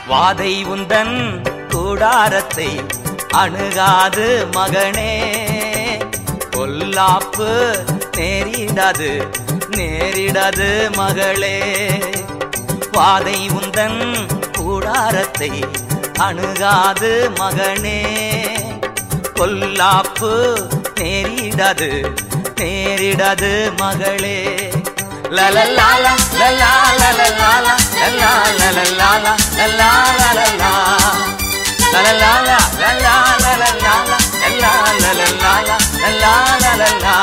வாதை உந்தன் கூடாரத்தை அணுகாது மகனே பொல்லாப்பு நேரிடாது நேரிடாது மகளே வாதை உந்தன் கூடாரத்தை அணுகாது மகனே பொல்லாப்பு நேரிடாது நேரிடாது மகளே லலலாலா லலா லலலாலா லலா லலலாலா லலா லலலா லலலாலா லலா லலலாலா லலா லலலாலா லலா லலலா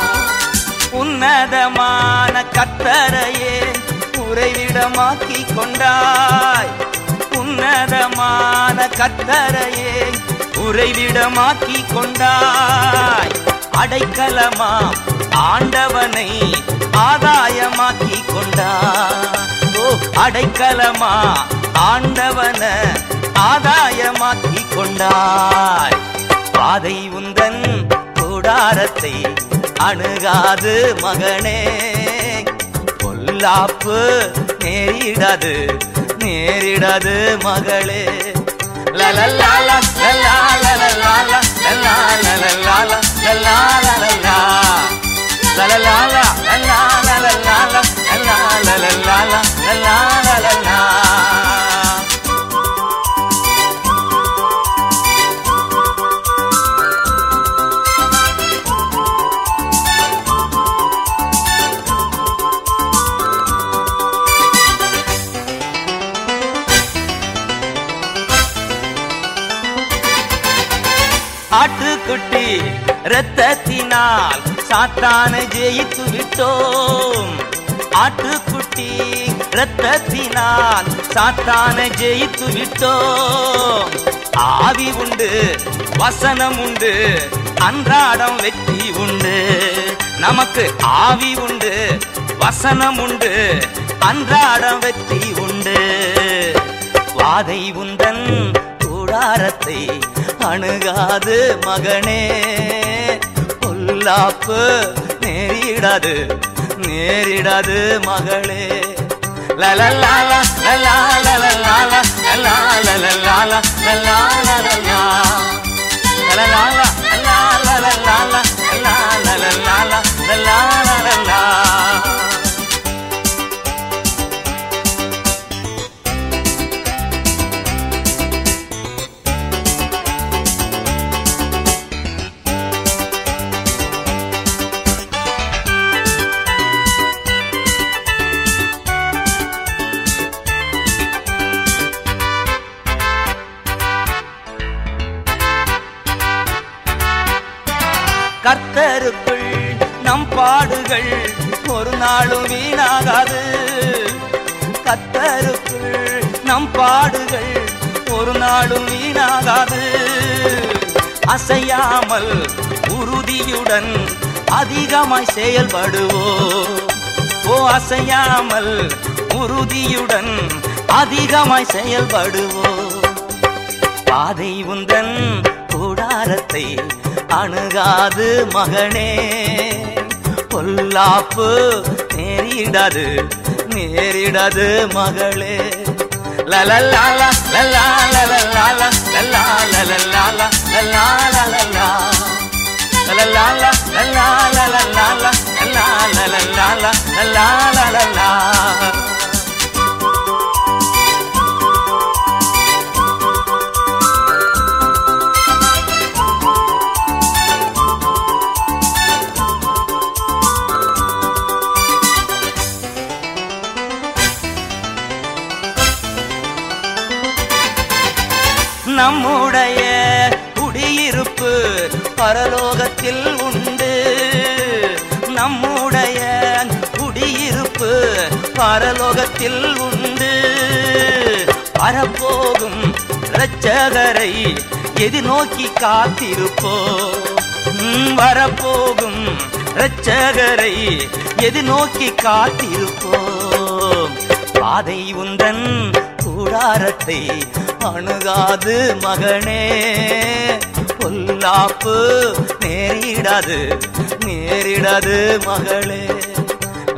உன்னதமான கத்தரையே உறைவிடமாக்கி கொண்டாய் உன்னதமான கத்தரையே உறைவிடமாக்கி கொண்டாய் அடைக்கலமா ஆண்டவனை ஆதாயமாக்கி கொண்டாய் ஓ அடைக்கலமா ஆண்டவன ஆதாயமாக்கி கொண்டாய் பாதை உந்தன் கூடாரத்தை அணுகாது மகனே பொல்லாப்பு நேரிடாது நேரிடாது மகளே லலலாலா லலா லலலாலா லலா லலலாலா லலா லலலா லலலாலா லலா லலலாலா லலா லலலாலா லலா லலலா ஆட்டுக்குட்டி இரத்தத்தினால் சாத்தானை ஜெயித்து விட்டோம் ஆட்டுக்குட்டி இரத்தத்தினால் சாத்தானை ஜெயித்து விட்டோம் ஆவி உண்டு வசனம் உண்டு அன்றாடம் வெற்றி உண்டு நமக்கு ஆவி உண்டு வசனம் உண்டு அன்றாடம் வெற்றி உண்டு வாதை உந்தன் கூடாரத்தை அணுகாது மகனே பொல்லாப்பு நேரிடாது நேரிடாது மகளே லலலாலா லலா லலலாலா லலா லலலாலா லலா லலலா லலலாலா லலா லலலாலா லலா லலலாலா லலா லலலா கர்த்தருக்குள் நம் பாடுகள் ஒரு நாளும் வீணாகாது கர்த்தருக்குள் நம் பாடுகள் ஒரு நாளும் வீணாகாது அசையாமல் உறுதியுடன் அதிகமாய் செயல்படுவோம் ஓ அசையாமல் உறுதியுடன் அதிகமாய் செயல்படுவோம் பாதை உந்தன் கூடாரத்தை அணுகாது மகனே பொல்லாப்பு நேரிடாது நேரிடாது மகளே லலலாலா லலா லலலாலா லலா லலலாலா லலா லலலா லலலாலா லலா லலலாலா லலா லலலாலா லலா லலலா நம்முடைய குடியிருப்பு பரலோகத்தில் உண்டு நம்முடைய குடியிருப்பு பரலோகத்தில் உண்டு வரப்போகும் இரட்சகரை எதிர்நோக்கி காத்திருப்போ ம், வரப்போகும் இரட்சகரை எதிர்நோக்கி காத்திருப்போம் பாதை உந்தன் கூடாரத்தை அணுகாது மகனே பொல்லாப்பு நேரிடாது நேரிடாது மகளே